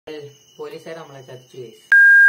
പോലീസുകാർ നമ്മളെ ചതിച്ചു guys.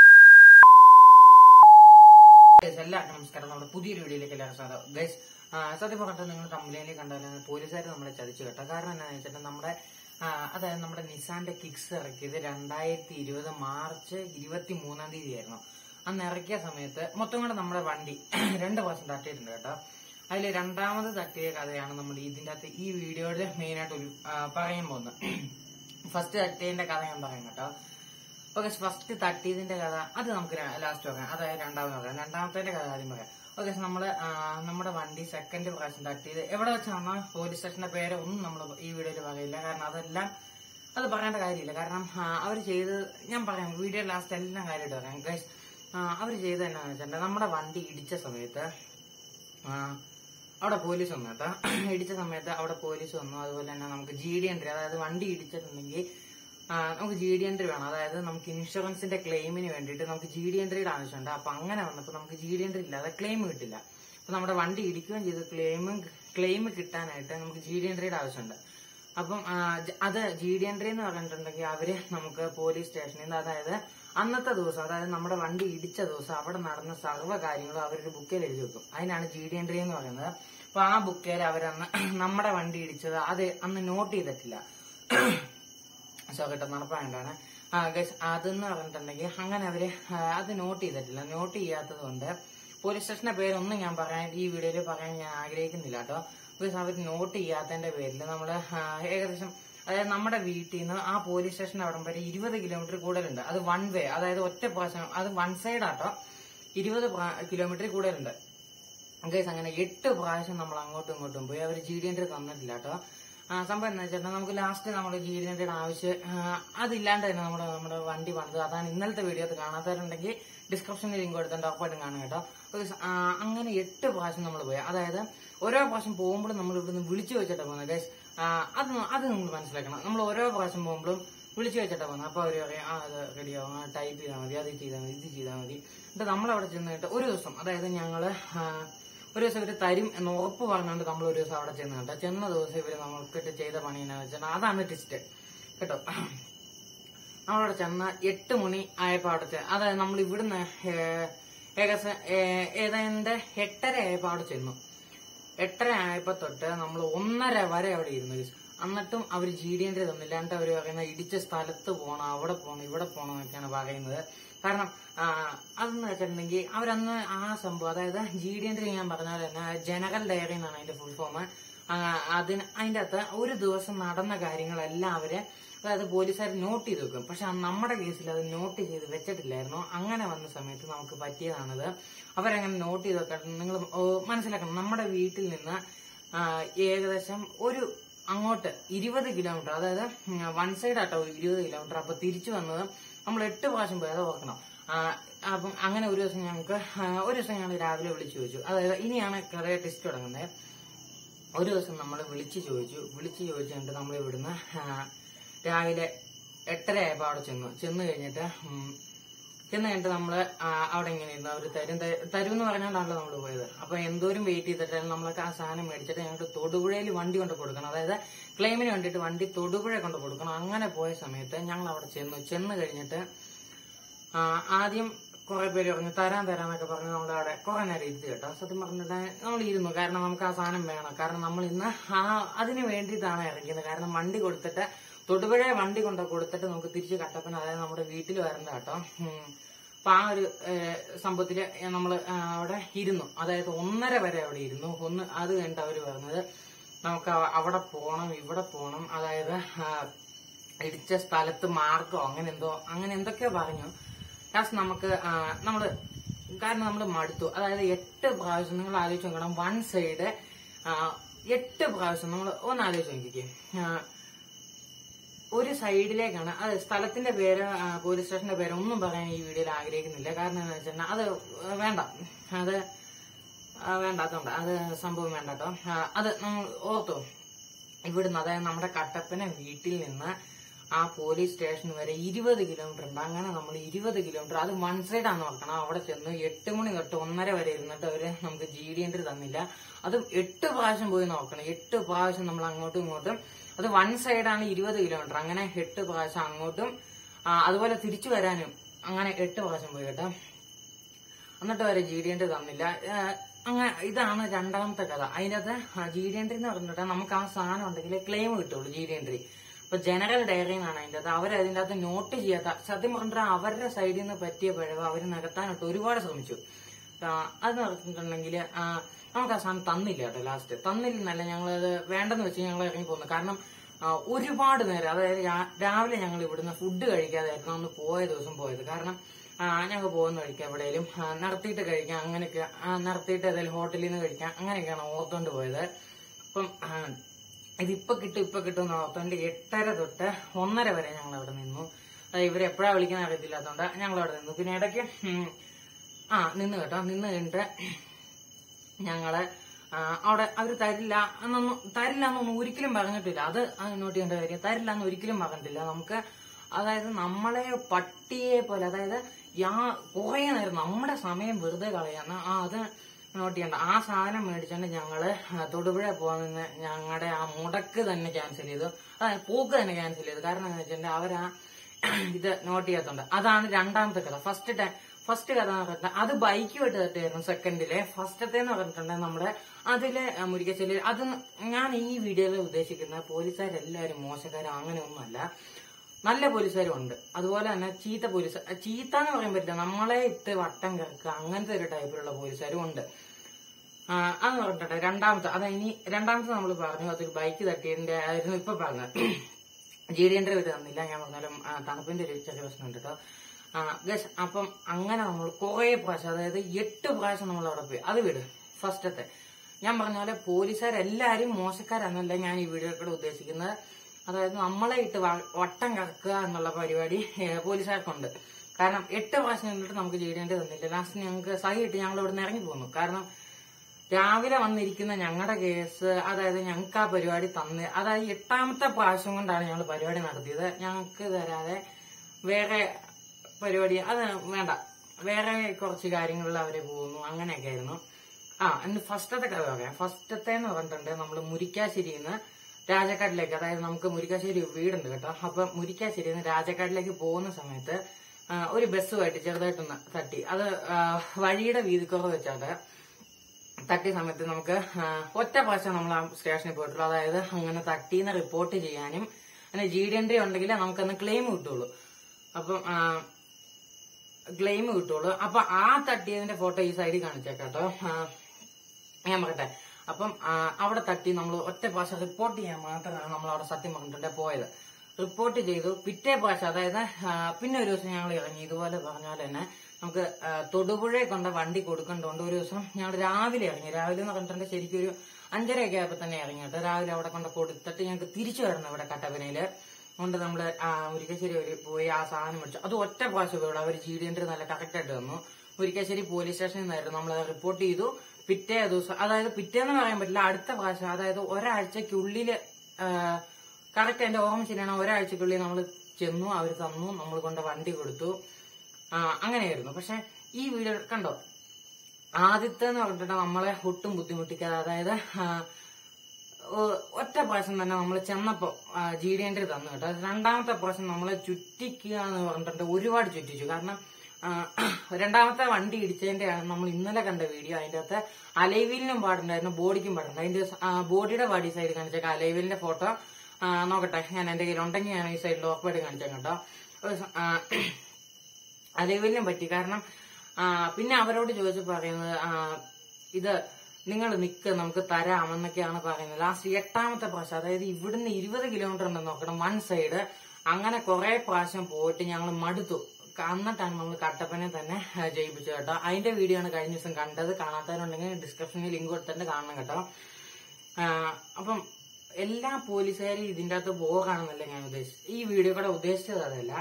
Guys, എല്ലാവർക്കും നമസ്കാരം നമ്മുടെ പുതിയൊരു വീഡിയോയിലേക്ക് എല്ലാവരും സ്വാഗതം ഗൈസ് സത്യം പറഞ്ഞിട്ട് നിങ്ങൾ കംപ്ലൈന്റിൽ കണ്ടാലും പോലീസുകാർ നമ്മളെ ചതിച്ചു കേട്ടോ കാരണം എന്താണെന്ന് വെച്ചിട്ട് നമ്മുടെ ആ, അതായത് നമ്മുടെ നിസാന്റെ കിക്സ് ഇറക്കിയത് രണ്ടായിരത്തി ഇരുപത് മാർച്ച് ഇരുപത്തി മൂന്നാം തീയതി ആയിരുന്നു അന്ന് ഇറക്കിയ സമയത്ത് മൊത്തം കൂടെ നമ്മുടെ വണ്ടി രണ്ട് പ്രാവശ്യം തട്ടിയിട്ടുണ്ട് കേട്ടോ അതിൽ രണ്ടാമത് തട്ടിയ കഥയാണ് നമ്മൾ ഇതിന്റെ അകത്ത് ഈ വീഡിയോയുടെ മെയിൻ ആയിട്ട് ഒരു, ആ, പറയാൻ പോകുന്നത് ഫസ്റ്റ് തട്ടിയതിന്റെ കഥ ഞാൻ പറയാം കേട്ടോ ഓക്കെ ഫസ്റ്റ് തട്ടിയതിന്റെ കഥ അത് നമുക്ക് ലാസ്റ്റ് നോക്കാം അതായത് രണ്ടാമത് നോക്കാം രണ്ടാമത്തെ കഥ ആദ്യം പറയാം ഓക്കെ നമ്മള് ആ, നമ്മുടെ വണ്ടി സെക്കൻഡ് പ്രാവശ്യം തട്ടിയത് എവിടെ വെച്ചാണ് പോലീസ് സ്റ്റേഷന്റെ പേര് ഒന്നും നമ്മൾ ഈ വീഡിയോയിൽ പറയില്ല കാരണം അതെല്ലാം അത് പറയേണ്ട കാര്യമില്ല കാരണം അവർ ചെയ്ത് ഞാൻ പറയാം വീഡിയോ ലാസ്റ്റ് എല്ലാം കാര്യമായിട്ട് പറയാം ഗൈസ് അവർ ചെയ്തത് എന്നാന്ന് വെച്ചിട്ടുണ്ടെങ്കിൽ നമ്മുടെ വണ്ടി ഇടിച്ച സമയത്ത് ആ, അവിടെ പോലീസ് വന്നു കേട്ടോ ഇടിച്ച സമയത്ത് അവിടെ പോലീസ് വന്നു അതുപോലെ തന്നെ നമുക്ക് ജി ഡി എൻട്രി അതായത് വണ്ടി ഇടിച്ചിട്ടുണ്ടെങ്കിൽ ആ, നമുക്ക് ജി ഡി എൻട്രി വേണം അതായത് നമുക്ക് ഇൻഷുറൻസിന്റെ ക്ലെയിമിന് വേണ്ടിയിട്ട് നമുക്ക് ജി ഡി എൻട്രിയുടെ ആവശ്യമുണ്ട് അപ്പൊ അങ്ങനെ വന്നപ്പോൾ നമുക്ക് ജി ഡി എൻട്രി ഇല്ലാതെ ക്ലെയിം കിട്ടില്ല അപ്പൊ നമ്മുടെ വണ്ടി ഇടിക്കുകയും ചെയ്ത് ക്ലെയിമും ക്ലെയിം കിട്ടാനായിട്ട് നമുക്ക് ജി ഡി എൻട്രിയുടെ ആവശ്യമുണ്ട് അപ്പം ആ, ജ- അത് ജി ഡി എൻട്രി എന്ന് പറഞ്ഞിട്ടുണ്ടെങ്കിൽ അവര് നമുക്ക് പോലീസ് സ്റ്റേഷനിൽ നിന്ന് അതായത് അന്നത്തെ ദിവസം അതായത് നമ്മുടെ വണ്ടി ഇടിച്ച ദിവസം അവിടെ നടന്ന സർവ്വ കാര്യങ്ങളും അവരൊരു ബുക്കിൽ എഴുതി വെക്കും അതിനാണ് ജി ഡി എൻട്രി എന്ന് പറയുന്നത് അപ്പൊ ആ ബുക്കിൽ അവരന്ന് നമ്മുടെ വണ്ടി ഇടിച്ചത് അത് അന്ന് നോട്ട് ചെയ്തിട്ടില്ല സോ കേട്ടോ നടപ്പാണ്ടാണ് ആ ഗൈസ് അതെന്ന് പറഞ്ഞിട്ടുണ്ടെങ്കിൽ അങ്ങനെ അവര് ആ, അത് നോട്ട് ചെയ്തിട്ടില്ല നോട്ട് ചെയ്യാത്തത് കൊണ്ട് പോലീസ് സ്റ്റേഷന്റെ പേരൊന്നും ഞാൻ പറയാൻ ഈ വീഡിയോയിൽ പറയാൻ ഞാൻ ആഗ്രഹിക്കുന്നില്ല കേട്ടോ ബിക്കോസ് അവർ നോട്ട് ചെയ്യാത്തതിന്റെ പേരിൽ നമ്മള് ആ, ഏകദേശം അതായത് നമ്മുടെ വീട്ടിൽ നിന്ന് ആ പോലീസ് സ്റ്റേഷൻ അവിടം വരെ ഇരുപത് കിലോമീറ്റർ കൂടുതലുണ്ട് അത് വൺ വേ അതായത് ഒറ്റ പ്രാവശ്യം അത് വൺ സൈഡ് ആട്ടോ ഇരുപത് കിലോമീറ്റർ കൂടുതലുണ്ട് ഗൈസ് അങ്ങനെ എട്ട് പ്രാവശ്യം നമ്മൾ അങ്ങോട്ടും ഇങ്ങോട്ടും പോയി അവർ ജി ഡി എൻട്രി തന്നിട്ടില്ല കേട്ടോ ആ, സംഭവം എന്താ വെച്ചാൽ നമുക്ക് ലാസ്റ്റ് നമ്മൾ ജി ഡി എൻട്രിയുടെ ആവശ്യം ആ, അതില്ലാണ്ട് തന്നെ നമ്മുടെ നമ്മുടെ വണ്ടി പണിത് അതാണ് ഇന്നലത്തെ വീഡിയോ അത് കാണാത്തവരുണ്ടെങ്കിൽ ഡിസ്ക്രിപ്ഷനിൽ ലിങ്ക് കൊടുത്തിട്ട് ഉറപ്പായിട്ടും കാണും കേട്ടോ Guys, ആ, അങ്ങനെ എട്ട് പ്രാവശ്യം നമ്മൾ പോയി അതായത് ഓരോ പ്രാവശ്യം പോകുമ്പോഴും നമ്മൾ ഇവിടുന്ന് വിളിച്ചു വെച്ചിട്ടാണ് പോകുന്നത് ഗൈസ് അത് ന- അത് നിങ്ങൾ മനസ്സിലാക്കണം നമ്മൾ ഓരോ പ്രാവശ്യം പോകുമ്പോഴും വിളിച്ചു വെച്ചിട്ടാണ് പോകുന്നത് അപ്പൊ അവർ പറയും ആ അത് റെഡിയാവും ആ ടൈപ്പ് ചെയ്താൽ മതി അത് ചെയ്താൽ മതി ഇത് ചെയ്താൽ മതി എന്നിട്ട് നമ്മളവിടെ ചെന്നിട്ട് ഒരു ദിവസം അതായത് ഞങ്ങള് ആ, ഒരു ദിവസം ഇവര് തരും എന്ന് ഉറപ്പ് പറഞ്ഞുകൊണ്ട് നമ്മൾ ഒരു ദിവസം അവിടെ ചെന്ന് കേട്ടോ ചെന്ന ദിവസം ഇവര് നമ്മൾക്കിട്ട് ചെയ്ത പണി എന്നാന്ന് വെച്ചാൽ അതാണ് ടിസ്റ്റ് കേട്ടോ നമ്മളവിടെ ചെന്ന എട്ട് മണി ആയപ്പോ അവിടെ ചെ- അതായത് നമ്മൾ ഇവിടുന്ന് ഏ- ഏകദേശം ഏ- ഏതാണ്ട് എട്ടര ആയപ്പോ അവിടെ ചെന്നു എട്ടര ആയപ്പോ തൊട്ട് നമ്മൾ ഒന്നര വരെ അവിടെ ഇരുന്നു guys. എന്നിട്ടും അവർ ജി ഡി എൻട്രി തന്നില്ല എന്നിട്ട് അവർ പറയുന്ന ഇടിച്ച സ്ഥലത്ത് പോകണം അവിടെ പോകണം ഇവിടെ പോകണം എന്നൊക്കെയാണ് പറയുന്നത് കാരണം ആ, അതെന്ന് വെച്ചിട്ടുണ്ടെങ്കിൽ അവരന്ന് ആ സംഭവം അതായത് ജി ഡി എൻട്രി ഞാൻ പറഞ്ഞ പോലെ തന്നെ ജനറൽ ഡയറി എന്നാണ് അതിന്റെ ഫുൾ ഫോം അതിന് അതിന്റെ അകത്ത് ഒരു ദിവസം നടന്ന കാര്യങ്ങളെല്ലാം അവര് അതായത് പോലീസുകാർ നോട്ട് ചെയ്ത് വെക്കും പക്ഷെ നമ്മുടെ കേസിൽ അത് നോട്ട് ചെയ്ത് വെച്ചിട്ടില്ലായിരുന്നു അങ്ങനെ വന്ന സമയത്ത് നമുക്ക് പറ്റിയതാണത് അവരങ്ങനെ നോട്ട് ചെയ്ത് വെക്കാൻ നിങ്ങൾ മനസ്സിലാക്കണം നമ്മുടെ വീട്ടിൽ നിന്ന് ആ, ഏകദേശം ഒരു അങ്ങോട്ട് ഇരുപത് കിലോമീറ്റർ അതായത് വൺ സൈഡ് ആട്ടോ ഇരുപത് കിലോമീറ്റർ അപ്പൊ തിരിച്ചു വന്നത് നമ്മൾ എട്ട് പ്രാവശ്യം പോയി അത് ഓർക്കണം ആ, അപ്പം അങ്ങനെ ഒരു ദിവസം ഞങ്ങൾക്ക് ആ, ഒരു ദിവസം ഞങ്ങൾ രാവിലെ വിളിച്ചു ചോദിച്ചു അതായത് ഇനിയാണ് കഥയെ ടെസ്റ്റ് തുടങ്ങുന്നത് ഒരു ദിവസം നമ്മൾ വിളിച്ചു ചോദിച്ചു വിളിച്ചു ചോദിച്ചിട്ട് നമ്മൾ ഇവിടുന്ന് ആ, രാവിലെ എട്ടര ആയപ്പോ അവിടെ ചെന്നു ചെന്ന് കഴിഞ്ഞിട്ട് ഉം, ചെന്ന് കഴിഞ്ഞിട്ട് നമ്മള് ആ, അവിടെ ഇങ്ങനെ ഇരുന്നു അവര് തരും ത- തരും എന്ന് പറഞ്ഞാണല്ലോ നമ്മൾ പോയത് അപ്പൊ എന്തോരം വെയിറ്റ് ചെയ്തിട്ടാണ് നമ്മളൊക്കെ ആ സാധനം മേടിച്ചിട്ട് ഞങ്ങൾക്ക് തൊടുപുഴയിൽ വണ്ടി കൊണ്ട് കൊടുക്കണം അതായത് ക്ലെയിമിന് വേണ്ടിയിട്ട് വണ്ടി തൊടുപുഴ കൊണ്ട് കൊടുക്കണം അങ്ങനെ പോയ സമയത്ത് ഞങ്ങൾ അവിടെ ചെന്നു ചെന്ന് കഴിഞ്ഞിട്ട് ആ, ആദ്യം കുറെ പേര് പറഞ്ഞു തരാൻ തരാന്നൊക്കെ പറഞ്ഞ് നമ്മുടെ അവിടെ കുറെ നേരം ഇരുത്തി കേട്ടോ സത്യം പറഞ്ഞിട്ട് നമ്മൾ ഇരുന്നു കാരണം നമുക്ക് ആ സാധനം വേണം കാരണം നമ്മൾ ഇന്ന് ആ അതിന് വേണ്ടിയിട്ടാണ് ഇറങ്ങിയത് കാരണം വണ്ടി കൊടുത്തിട്ട് തൊടുപുഴ വണ്ടി കൊണ്ട് കൊടുത്തിട്ട് നമുക്ക് തിരിച്ച് കട്ടപ്പന അതായത് നമ്മുടെ വീട്ടിൽ വരണ്ട കേട്ടോ ഉം. അപ്പൊ ആ ഒരു ഏഹ്, സംഭവത്തില് നമ്മൾ അവിടെ ഇരുന്നു അതായത് ഒന്നര വരെ അവിടെ ഇരുന്നു ഒന്ന് അത് കഴിഞ്ഞിട്ട് അവര് പറഞ്ഞത് നമുക്ക് അവ- അവിടെ പോണം ഇവിടെ പോണം അതായത് ആ, ഇടിച്ച സ്ഥലത്ത് മാർക്കോ അങ്ങനെ എന്തോ അങ്ങനെ എന്തൊക്കെയോ പറഞ്ഞു ലാസ്റ്റ് നമുക്ക് ആ, നമ്മള് കാരണം നമ്മൾ മടുത്തു അതായത് എട്ട് പ്രാവശ്യം നിങ്ങൾ ആലോചിച്ച് നോക്കണം വൺ സൈഡ് എട്ട് പ്രാവശ്യം നമ്മൾ ഒന്ന് ആലോചിച്ച് നോക്കിക്കേ ആ, ഒരു സൈഡിലേക്കാണ് അത് സ്ഥലത്തിന്റെ പേര് ആ, പോലീസ് സ്റ്റേഷന്റെ പേര് ഒന്നും പറയാൻ ഈ വീഡിയോയിൽ ആഗ്രഹിക്കുന്നില്ല കാരണം എന്താ വെച്ചിട്ടുണ്ടെങ്കിൽ അത് വേണ്ട അത് ആ, വേണ്ടാത്തോണ്ട് അത് സംഭവം വേണ്ട കേട്ടോ ആ, അത് നമ്മൾ ഓർത്തു ഇവിടുന്ന് അതായത് നമ്മുടെ കട്ടപ്പന വീട്ടിൽ നിന്ന് ആ പോലീസ് സ്റ്റേഷൻ വരെ ഇരുപത് കിലോമീറ്റർ ഉണ്ട് അങ്ങനെ നമ്മൾ ഇരുപത് കിലോമീറ്റർ അത് വൺ സൈഡ് ആണ് നോക്കണം അവിടെ ചെന്ന് എട്ട് മണി തൊട്ട് ഒന്നര വരെ ഇരുന്നിട്ട് അവര് നമുക്ക് ജി ഡി എൻട്രി തന്നില്ല അതും എട്ട് പ്രാവശ്യം പോയി നോക്കണം എട്ട് പ്രാവശ്യം നമ്മൾ അങ്ങോട്ടും ഇങ്ങോട്ടും അത് വൺ സൈഡാണ് ഇരുപത് കിലോമീറ്റർ അങ്ങനെ എട്ട് പ്രാവശ്യം അങ്ങോട്ടും ആ, അതുപോലെ തിരിച്ചു വരാനും അങ്ങനെ എട്ട് പ്രാവശ്യം പോയി കേട്ടോ എന്നിട്ട് വരെ ജി ഡി എൻട്രി തന്നില്ല ഏഹ് അങ്ങനെ ഇതാണ് രണ്ടാമത്തെ കഥ അതിനകത്ത് ജി ഡി എൻട്രി എന്ന് പറഞ്ഞിട്ട് നമുക്ക് ആ സാധനം ഉണ്ടെങ്കിൽ ക്ലെയിം കിട്ടുള്ളൂ ജി ഡി എൻട്രി ഇപ്പൊ ജനറൽ ഡയറി എന്നാണ് അതിന്റെ അകത്ത് അവർ അതിന്റെ അകത്ത് നോട്ട് ചെയ്യാത്ത സത്യം പറഞ്ഞാൽ അവരുടെ സൈഡിൽ നിന്ന് പറ്റിയ പിഴവ് അവർ നികത്താനായിട്ട് ഒരുപാട് ശ്രമിച്ചു ആ, അത് നടത്തിയിട്ടുണ്ടെങ്കിൽ നമുക്ക് ആ സാധനം തന്നില്ല കേട്ടോ ലാസ്റ്റ് തന്നില്ലെന്നല്ല ഞങ്ങളത് വേണ്ടെന്ന് വെച്ച് ഞങ്ങൾ ഇറങ്ങി പോന്നു കാരണം ആ, ഒരുപാട് നേരം അതായത് രാ- രാവിലെ ഞങ്ങൾ ഇവിടുന്ന് ഫുഡ് കഴിക്കാതായിരുന്നു അന്ന് പോയ ദിവസം പോയത് കാരണം ഞങ്ങൾ പോകുന്ന കഴിക്കാം എവിടെയും നടത്തിയിട്ട് കഴിക്കാം അങ്ങനെയൊക്കെ ആ, നടത്തിയിട്ട് ഏതെങ്കിലും ഹോട്ടലിൽ നിന്ന് കഴിക്കാം അങ്ങനെയൊക്കെയാണ് ഓർത്തോണ്ട് പോയത് അപ്പം ആ, ഇതിപ്പൊ കിട്ടും ഇപ്പൊ കിട്ടും എന്ന് ഓർത്തോണ്ട് എട്ടര തൊട്ട് ഒന്നര വരെ ഞങ്ങൾ അവിടെ നിന്നു അത് ഇവരെ എപ്പോഴാ വിളിക്കാൻ അറിയത്തില്ലാത്തോണ്ട് ഞങ്ങൾ അവിടെ നിന്നു പിന്നെ ഇടയ്ക്ക് ഉം, ആ നിന്ന് കേട്ടോ നിന്ന് കഴിഞ്ഞിട്ട് ഞങ്ങള് ആ, അവിടെ അവര് തരില്ല എന്നൊന്നും തരില്ല എന്നൊന്നും ഒരിക്കലും പറഞ്ഞിട്ടില്ല അത് നോട്ട് ചെയ്യേണ്ട കാര്യം തരില്ല എന്ന് ഒരിക്കലും പറഞ്ഞിട്ടില്ല നമുക്ക് അതായത് നമ്മളെ പട്ടിയെ പോലെ അതായത് യാ കുറെ നേരം നമ്മുടെ സമയം വെറുതെ കളയാന്ന് ആ അത് നോട്ട് ചെയ്യണ്ട ആ സാധനം മേടിച്ചോണ്ട് ഞങ്ങള് തൊടുപുഴ പോകുന്ന ഞങ്ങളുടെ ആ മുടക്ക് തന്നെ ക്യാൻസൽ ചെയ്തു അതായത് പോക്ക് തന്നെ ക്യാൻസൽ ചെയ്തു കാരണം എന്താ വെച്ചിട്ടുണ്ടെങ്കിൽ അവരാ ഇത് നോട്ട് ചെയ്യാത്തുണ്ട് അതാണ് രണ്ടാമത്തെ കഥ ഫസ്റ്റ് ടൈം ഫസ്റ്റ് കഥ എന്ന് പറഞ്ഞിട്ട് അത് ബൈക്കുമായിട്ട് തട്ടിയായിരുന്നു സെക്കൻഡിലെ ഫസ്റ്റത്തെ എന്ന് പറഞ്ഞിട്ടുണ്ടെങ്കിൽ നമ്മുടെ അതിലെ ആ, മുരിക്കശ്ശേരി അത് ഞാൻ ഈ വീഡിയോയിൽ ഉദ്ദേശിക്കുന്ന പോലീസുകാരെല്ലാവരും മോശക്കാരും അങ്ങനെയൊന്നുമല്ല നല്ല പോലീസുകാരും ഉണ്ട് അതുപോലെ തന്നെ ചീത്ത പോലീസ് ചീത്ത എന്ന് പറയാൻ പറ്റില്ല നമ്മളെ ഇട്ട് വട്ടം കിടക്കുക അങ്ങനത്തെ ഒരു ടൈപ്പിലുള്ള പോലീസുകാരും ഉണ്ട് ആ, അതെന്ന് പറഞ്ഞിട്ടുണ്ട് രണ്ടാമത്തെ അത് ഇനി രണ്ടാമത്തെ നമ്മൾ പറഞ്ഞു അതൊരു ബൈക്ക് തട്ടിയതിന്റെ ആയിരുന്നു ഇപ്പൊ പറഞ്ഞത് ജി ഡി എൻട്രി തന്നില്ല ഞാൻ പറഞ്ഞാലും ആ, തണുപ്പിന്റെ ഒരു ചെറിയ പ്രശ്നമുണ്ട് കേട്ടോ ഗസ് അപ്പം അങ്ങനെ നമ്മൾ കുറെ പ്രാവശ്യം അതായത് എട്ട് പ്രാവശ്യം നമ്മൾ അവിടെ പോയി അത് വിട് ഫസ്റ്റത്തെ ഞാൻ പറഞ്ഞ പോലെ പോലീസുകാരെല്ലാരും മോശക്കാരാന്നല്ല ഞാൻ ഈ വീഡിയോ കൂടെ ഉദ്ദേശിക്കുന്നത് അതായത് നമ്മളെ ഇട്ട് വ- വട്ടം കറക്കുക എന്നുള്ള പരിപാടി ഏഹ്, പോലീസുകാർക്കുണ്ട് കാരണം എട്ട് പ്രാവശ്യം നിന്നിട്ട് നമുക്ക് ജി ഡി എൻട്രി തന്നില്ല ലാസ്റ്റ് ഞങ്ങൾക്ക് സഹിയിട്ട് ഞങ്ങൾ ഇവിടെ നിന്ന് ഇറങ്ങി പോന്നു കാരണം രാവിലെ വന്നിരിക്കുന്ന ഞങ്ങളുടെ കേസ് അതായത് ഞങ്ങൾക്ക് ആ പരിപാടി തന്ന് അതായത് എട്ടാമത്തെ പ്രാവശ്യം കൊണ്ടാണ് ഞങ്ങൾ പരിപാടി നടത്തിയത് ഞങ്ങൾക്ക് തരാതെ വേറെ പരിപാടി അത് വേണ്ട വേറെ കുറച്ച് കാര്യങ്ങളിൽ അവര് പോകുന്നു അങ്ങനെയൊക്കെ ആയിരുന്നു ആ എന്ന് ഫസ്റ്റത്തെ കഥ പറയാം ഫസ്റ്റത്തെ എന്ന് പറഞ്ഞിട്ടുണ്ട് നമ്മൾ മുരിക്കാശ്ശേരിയിൽ നിന്ന് രാജക്കാട്ടിലേക്ക് അതായത് നമുക്ക് മുരിക്കാശ്ശേരി വീടുണ്ട് കേട്ടോ അപ്പൊ മുരിക്കാശ്ശേരിയിൽ നിന്ന് രാജക്കാട്ടിലേക്ക് പോകുന്ന സമയത്ത് ആ, ഒരു ബസ്സുമായിട്ട് ചെറുതായിട്ടൊന്ന് തട്ടി അത് ആ, വഴിയുടെ വീതിക്കുറവ് വെച്ചാണ് തട്ടിയ സമയത്ത് നമുക്ക് ആ, ഒറ്റ പ്രാവശ്യം നമ്മൾ ആ സ്റ്റേഷനിൽ പോയിട്ടുള്ളൂ അതായത് അങ്ങനെ തട്ടീന്ന് റിപ്പോർട്ട് ചെയ്യാനും അങ്ങനെ ജി ഡി എൻട്രി ഉണ്ടെങ്കിൽ നമുക്കന്ന് ക്ലെയിം കിട്ടുള്ളൂ അപ്പം ക്ലെയിം കിട്ടുള്ളൂ അപ്പൊ ആ തട്ടിയതിന്റെ ഫോട്ടോ ഈ സൈഡിൽ കാണിച്ചേക്കാം കേട്ടോ ആ, ഞാൻ പറയട്ടെ അപ്പം ആ, അവിടെ തട്ടി നമ്മൾ ഒറ്റ പ്രാവശ്യം റിപ്പോർട്ട് ചെയ്യാൻ മാത്രമാണ് നമ്മൾ അവിടെ സത്യം പറഞ്ഞിട്ടുണ്ട് പോയത് റിപ്പോർട്ട് ചെയ്തു പിറ്റേ പ്രാവശ്യം അതായത് ആ, പിന്നെ ഒരു ദിവസം ഞങ്ങൾ ഇറങ്ങി ഇതുപോലെ പറഞ്ഞ പോലെ തന്നെ നമുക്ക് ആ, തൊടുപുഴയെ കൊണ്ട വണ്ടി കൊടുക്കേണ്ടതുകൊണ്ട് ഒരു ദിവസം ഞങ്ങൾ രാവിലെ ഇറങ്ങി രാവിലെ എന്ന് പറഞ്ഞിട്ടുണ്ടെങ്കിൽ ശരിക്കും ഒരു അഞ്ചരയൊക്കെ ആയപ്പോ തന്നെ ഇറങ്ങി കേട്ടോ രാവിലെ അവിടെ കൊണ്ട് കൊടുത്തിട്ട് ഞങ്ങൾക്ക് തിരിച്ചു വരണം ഇവിടെ കട്ടപ്പനയില് അതുകൊണ്ട് നമ്മള് ആ മുരിക്കശ്ശേരി ഒരു പോയി ആ സാധനം മേടിച്ചു അത് ഒറ്റ പ്രാവശ്യം ഇവിടെ അവർ ജി ഡി എൻട്രി നല്ല കറക്റ്റ് ആയിട്ട് തന്നു മുരിക്കാശ്ശേരി പോലീസ് സ്റ്റേഷനിൽ നിന്നായിരുന്നു നമ്മൾ റിപ്പോർട്ട് ചെയ്തു പിറ്റേ ദിവസം അതായത് പിറ്റേന്ന് പറയാൻ പറ്റില്ല അടുത്ത പ്രാവശ്യം അതായത് ഒരാഴ്ചക്കുള്ളില് കറക്റ്റ് എന്റെ ഓർമ്മ ശരിയാണ് ഒരാഴ്ചക്കുള്ളിൽ നമ്മൾ ചെന്നു അവർ തന്നു നമ്മൾ കൊണ്ട് വണ്ടി കൊടുത്തു ആ, അങ്ങനെയായിരുന്നു പക്ഷെ ഈ വീഡിയോ കണ്ടോ ആദ്യത്തെ എന്ന് പറഞ്ഞിട്ട് നമ്മളെ ഒട്ടും ബുദ്ധിമുട്ടിക്കാതെ അതായത് ആ, ഓ- ഒറ്റ പ്രാവശ്യം തന്നെ നമ്മൾ ചെന്നപ്പോ ജി ഡി എൻട്രി തന്നു കേട്ടോ രണ്ടാമത്തെ പ്രാവശ്യം നമ്മളെ ചുറ്റിക്കുക എന്ന് പറഞ്ഞിട്ട് ഒരുപാട് ചുറ്റിച്ചു കാരണം ആ, രണ്ടാമത്തെ വണ്ടി ഇടിച്ചതിന്റെയാണ് നമ്മൾ ഇന്നലെ കണ്ട വീഡിയോ അതിന്റെ അകത്ത് അലൈവിലിനും പാടുണ്ടായിരുന്നു ബോഡിക്കും പാടുണ്ട് അതിന്റെ സ- ആ, ബോഡിയുടെ ബാഡി സൈഡ് കാണിച്ചേക്കാം അലൈവിലിന്റെ ഫോട്ടോ നോക്കട്ടെ ഞാൻ എന്റെ കയ്യിൽ ഉണ്ടെങ്കിൽ ഞാൻ ഈ സൈഡിൽ ഉറപ്പായിട്ട് കാണിച്ചേക്കാം കേട്ടോ ഒരു സ- ആ, അലൈവിലിനും പറ്റി കാരണം ആ, പിന്നെ അവരോട് ചോദിച്ചു പറയുന്നത് ആ, ഇത് നിങ്ങൾ നിക്ക് നമുക്ക് തരാമെന്നൊക്കെയാണ് പറയുന്നത് ലാസ്റ്റ് എട്ടാമത്തെ പ്രാവശ്യം അതായത് ഇവിടുന്ന് ഇരുപത് കിലോമീറ്റർ ഉണ്ടെന്ന് നോക്കണം വൺ സൈഡ് അങ്ങനെ കുറെ പ്രാവശ്യം പോയിട്ട് ഞങ്ങൾ മടുത്തു എന്നിട്ടാണ് നമ്മൾ കട്ടപ്പനെ തന്നെ ആ, ജയിപ്പിച്ചത് കേട്ടോ അതിന്റെ വീഡിയോ ആണ് കഴിഞ്ഞ ദിവസം കണ്ടത് കാണാത്തവരുണ്ടെങ്കിൽ ഡിസ്ക്രിപ്ഷനിൽ ലിങ്ക് കൊടുത്തിട്ട് കാണണം കേട്ടോ ആ, അപ്പം എല്ലാ പോലീസുകാരും ഇതിന്റെ അകത്ത് ബോറാണെന്നല്ല ഞാൻ ഉദ്ദേശിച്ചത് ഈ വീഡിയോ കൂടെ ഉദ്ദേശിച്ചത് അതല്ല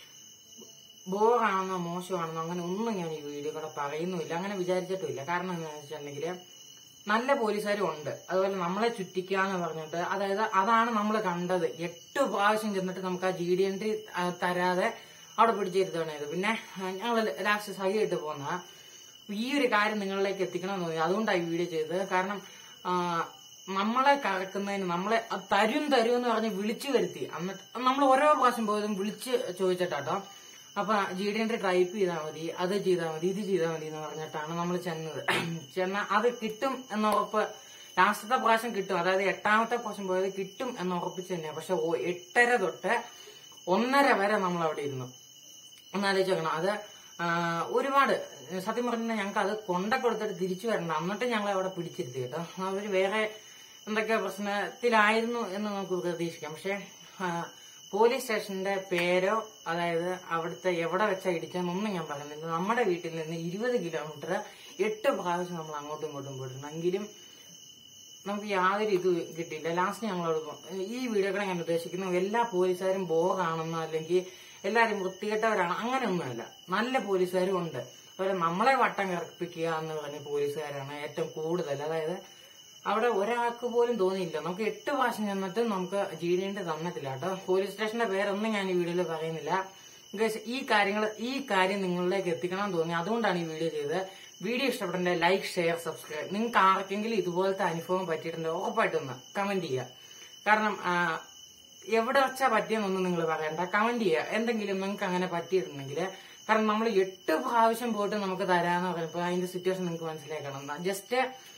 ബോറാണെന്നോ മോശമാണെന്നോ അങ്ങനെ ഒന്നും ഞാൻ ഈ വീഡിയോ കൂടെ പറയുന്നുമില്ല അങ്ങനെ വിചാരിച്ചിട്ടുമില്ല കാരണം എന്താണെന്ന് വെച്ചിട്ടുണ്ടെങ്കിൽ നല്ല പോലീസുകാരും ഉണ്ട് അതുപോലെ നമ്മളെ ചുറ്റിക്കുക എന്ന് പറഞ്ഞിട്ട് അതായത് അതാണ് നമ്മൾ കണ്ടത് എട്ട് പ്രാവശ്യം ചെന്നിട്ട് നമുക്ക് ആ ജി ഡി എൻട്രി തരാതെ അവിടെ പിടിച്ചിരുത്താണ് ഇത് പിന്നെ ഞങ്ങൾ ലാസ്റ്റ് സഹിയായിട്ട് പോകുന്ന ഈ ഒരു കാര്യം നിങ്ങളിലേക്ക് എത്തിക്കണം എന്ന് തോന്നി അതുകൊണ്ടാണ് ഈ വീഡിയോ ചെയ്തത് കാരണം ആ, നമ്മളെ കറക്കുന്നതിന് നമ്മളെ ആ തരും തരും എന്ന് പറഞ്ഞ് വിളിച്ചു വരുത്തി എന്നിട്ട് നമ്മൾ ഓരോ പ്രാവശ്യം പോയതും വിളിച്ച് ചോദിച്ചിട്ടാട്ടോ അപ്പൊ ജി ഡി എൻട്രി ടൈപ്പ് ചെയ്താൽ മതി അത് ചെയ്താൽ മതി ഇത് ചെയ്താൽ മതി എന്ന് പറഞ്ഞിട്ടാണ് നമ്മൾ ചെന്നത് ചെന്ന അത് കിട്ടും എന്ന ഉറപ്പ് ലാസ്റ്റത്തെ പ്രാവശ്യം കിട്ടും അതായത് എട്ടാമത്തെ പ്രാവശ്യം പോയത് കിട്ടും എന്ന് ഉറപ്പിച്ച് തന്നെയാണ് പക്ഷെ ഓ- എട്ടര തൊട്ട് ഒന്നര വരെ നമ്മൾ അവിടെ ഇരുന്നു ഒന്നാലോചിച്ച് നോക്കണം അത് ആ, ഒരുപാട് സത്യം പറഞ്ഞാൽ ഞങ്ങൾക്ക് അത് കൊണ്ട കൊടുത്തിട്ട് തിരിച്ചു വരണ്ട എന്നിട്ട് ഞങ്ങൾ അവിടെ പിടിച്ചിരുത്തി കേട്ടോ അവര് വേറെ എന്തൊക്കെ പ്രശ്നത്തിലായിരുന്നു എന്ന് നമുക്ക് പ്രതീക്ഷിക്കാം പക്ഷെ ആ, പോലീസ് സ്റ്റേഷന്റെ പേരോ അതായത് അവിടുത്തെ എവിടെ വെച്ചാ ഇടിച്ചെന്നൊന്നും ഞാൻ പറയുന്നില്ല നമ്മുടെ വീട്ടിൽ നിന്ന് ഇരുപത് കിലോമീറ്റർ എട്ട് പ്രാവശ്യം നമ്മൾ അങ്ങോട്ടും ഇങ്ങോട്ടും പോയിട്ടുണ്ട് എങ്കിലും നമുക്ക് യാതൊരു ഇത് കിട്ടിയില്ല ലാസ്റ്റ് ഞങ്ങളോട് പോ- ഈ വീഡിയോകളെ ഞാൻ ഉദ്ദേശിക്കുന്നു എല്ലാ പോലീസുകാരും ബോറാണെന്നോ അല്ലെങ്കിൽ എല്ലാവരും വൃത്തികെട്ടവരാണ് അങ്ങനെയൊന്നുമല്ല നല്ല പോലീസുകാരും ഉണ്ട് അതുപോലെ നമ്മളെ വട്ടം കറപ്പിക്കുക എന്ന് പറഞ്ഞ പോലീസുകാരാണ് ഏറ്റവും കൂടുതൽ അതായത് അവിടെ ഒരാൾക്ക് പോലും തോന്നിയില്ല നമുക്ക് എട്ട് പ്രാവശ്യം ചെന്നിട്ട് നമുക്ക് ജി ഡി എൻട്രി തന്നിട്ടില്ല കേട്ടോ പോലീസ് സ്റ്റേഷന്റെ പേരൊന്നും ഞാൻ ഈ വീഡിയോയിൽ പറയുന്നില്ല Guys, ഈ കാര്യങ്ങൾ ഈ കാര്യം നിങ്ങളിലേക്ക് എത്തിക്കണം എന്ന് തോന്നി അതുകൊണ്ടാണ് ഈ വീഡിയോ ചെയ്തത് വീഡിയോ ഇഷ്ടപ്പെട്ടെങ്കിൽ ലൈക്ക് ഷെയർ സബ്സ്ക്രൈബ് നിങ്ങൾക്ക് ആർക്കെങ്കിലും ഇതുപോലത്തെ അനുഭവം പറ്റിയിട്ടുണ്ടെങ്കിൽ ഉറപ്പായിട്ടൊന്ന് കമന്റ് ചെയ്യുക കാരണം ആ, എവിടെ വെച്ചാ പറ്റിയെന്നൊന്നും നിങ്ങൾ പറയണ്ട കമന്റ് ചെയ്യുക എന്തെങ്കിലും നിങ്ങൾക്ക് അങ്ങനെ പറ്റിയിട്ടുണ്ടെങ്കിൽ കാരണം നമ്മൾ എട്ട് പ്രാവശ്യം പോയിട്ട് നമുക്ക് തരാന്ന് പറയുമ്പോൾ അതിന്റെ സിറ്റുവേഷൻ നിങ്ങൾക്ക് മനസ്സിലാക്കണം ജസ്റ്റ്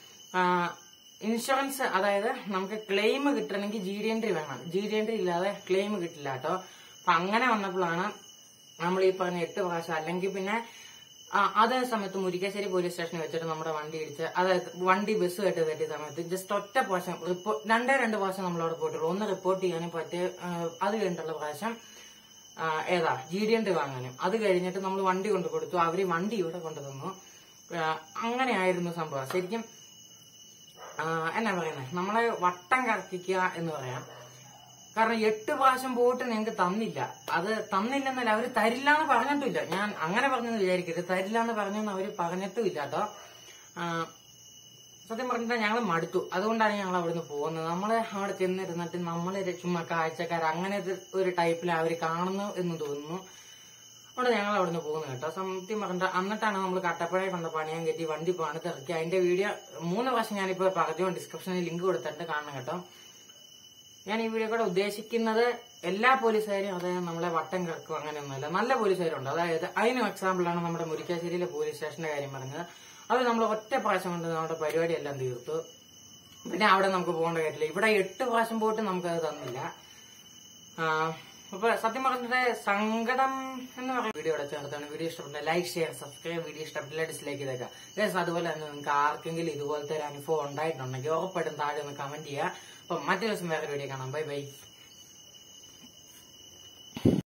ഇൻഷുറൻസ് അതായത് നമുക്ക് ക്ലെയിം കിട്ടണമെങ്കിൽ ജി ഡി എൻട്രി വേണം ജി ഡി എൻട്രി ഇല്ലാതെ ക്ലെയിം കിട്ടില്ല കേട്ടോ അപ്പൊ അങ്ങനെ വന്നപ്പോഴാണ് നമ്മൾ ഈ പറഞ്ഞ എട്ട് പ്രാവശ്യം അല്ലെങ്കിൽ പിന്നെ ആ, അതേ സമയത്ത് മുരിക്കാശ്ശേരി പോലീസ് സ്റ്റേഷനിൽ വെച്ചിട്ട് നമ്മുടെ വണ്ടി ഇടിച്ച് അതായത് വണ്ടി ബസ് കെട്ടി തെറ്റിയ സമയത്ത് ജസ്റ്റ് ഒറ്റ പ്രാവശ്യം റിപ്പോ- രണ്ടേ രണ്ട് പ്രാവശ്യം നമ്മൾ അവിടെ പോയിട്ടുള്ളൂ ഒന്ന് റിപ്പോർട്ട് ചെയ്യാനും പറ്റിയ ആ, അത് കഴിഞ്ഞിട്ടുള്ള പ്രാവശ്യം ആ, ഏതാ ജി ഡി എൻട്രി വാങ്ങാനും അത് കഴിഞ്ഞിട്ട് നമ്മൾ വണ്ടി കൊണ്ടു കൊടുത്തു അവര് വണ്ടി ഇവിടെ കൊണ്ടു തന്നു ആ, അങ്ങനെയായിരുന്നു സംഭവം ശരിക്കും ആ, എന്നാ പറയുന്നത് നമ്മളെ വട്ടം കറക്കിക്കുക എന്ന് പറയാം കാരണം എട്ട് പ്രാവശ്യം പോയിട്ട് ഞങ്ങൾക്ക് തന്നില്ല അത് തന്നില്ലെന്നല്ല അവര് തരില്ല എന്ന് പറഞ്ഞിട്ടില്ല ഞാൻ അങ്ങനെ പറഞ്ഞെന്ന് വിചാരിക്കരുത് തരില്ല എന്ന് പറഞ്ഞെന്ന് അവര് പറഞ്ഞിട്ടും ഇല്ല കേട്ടോ ആ, സത്യം പറഞ്ഞാൽ ഞങ്ങൾ മടുത്തു അതുകൊണ്ടാണ് ഞങ്ങൾ അവിടുന്ന് പോകുന്നത് നമ്മള് അവിടെ ചെന്നിരുന്നിട്ട് നമ്മളെ ചുമ്മാ കാഴ്ചക്കാർ അങ്ങനെ ഒരു- ഒരു ടൈപ്പിൽ അവര് കാണുന്നു എന്ന് തോന്നുന്നു അവിടെ ഞങ്ങൾ അവിടുന്ന് പോകുന്നു കേട്ടോ സത്യം പറഞ്ഞാൽ എന്നിട്ടാണ് നമ്മൾ കട്ടപ്പുഴയെ കൊണ്ട് പണിയാൻ കയറ്റി വണ്ടി പണിത് ഇറക്കി അതിന്റെ വീഡിയോ മൂന്ന് പ്രാവശ്യം ഞാനിപ്പോ പറഞ്ഞു ഡിസ്ക്രിപ്ഷനിൽ ലിങ്ക് കൊടുത്തിട്ട് കാണണം കേട്ടോ ഞാൻ ഈ വീഡിയോ കൂടെ ഉദ്ദേശിക്കുന്നത് എല്ലാ പോലീസുകാരും അതായത് നമ്മളെ വട്ടം കിടക്കും അങ്ങനെയൊന്നുമല്ല നല്ല പോലീസുകാരുണ്ട് അതായത് അതിനും എക്സാമ്പിളാണ് നമ്മുടെ മുരിക്കാശ്ശേരിയിലെ പോലീസ് സ്റ്റേഷന്റെ കാര്യം പറഞ്ഞത് അവർ നമ്മൾ ഒറ്റ പ്രാവശ്യം കൊണ്ട് നമ്മുടെ പരിപാടി എല്ലാം തീർത്തു പിന്നെ അവിടെ നമുക്ക് പോകേണ്ട കാര്യമില്ല ഇവിടെ എട്ട് പ്രാവശ്യം പോയിട്ട് നമുക്കത് തന്നില്ല ആ, അപ്പൊ സത്യം പറഞ്ഞിട്ട് സങ്കടം എന്ന് പറയുന്ന വീഡിയോ ഇവിടെ ചേർത്താണ് വീഡിയോ ഇഷ്ടപ്പെട്ട ലൈക്ക് ഷെയർ സബ്സ്ക്രൈബ് വീഡിയോ ഇഷ്ടപ്പെട്ടില്ല ഡിസ്ലൈക്ക് ചെയ്തേക്കാം Guys, അതുപോലെ തന്നെ നിങ്ങൾക്ക് ആർക്കെങ്കിലും ഇതുപോലത്തെ ഒരു അനുഭവം ഉണ്ടായിട്ടുണ്ടെങ്കിൽ ഉറപ്പായിട്ടും താഴെ ഒന്ന് കമന്റ് ചെയ്യുക അപ്പൊ മറ്റു ദിവസം വേറെ വീഡിയോ കാണാം ബൈ ബൈ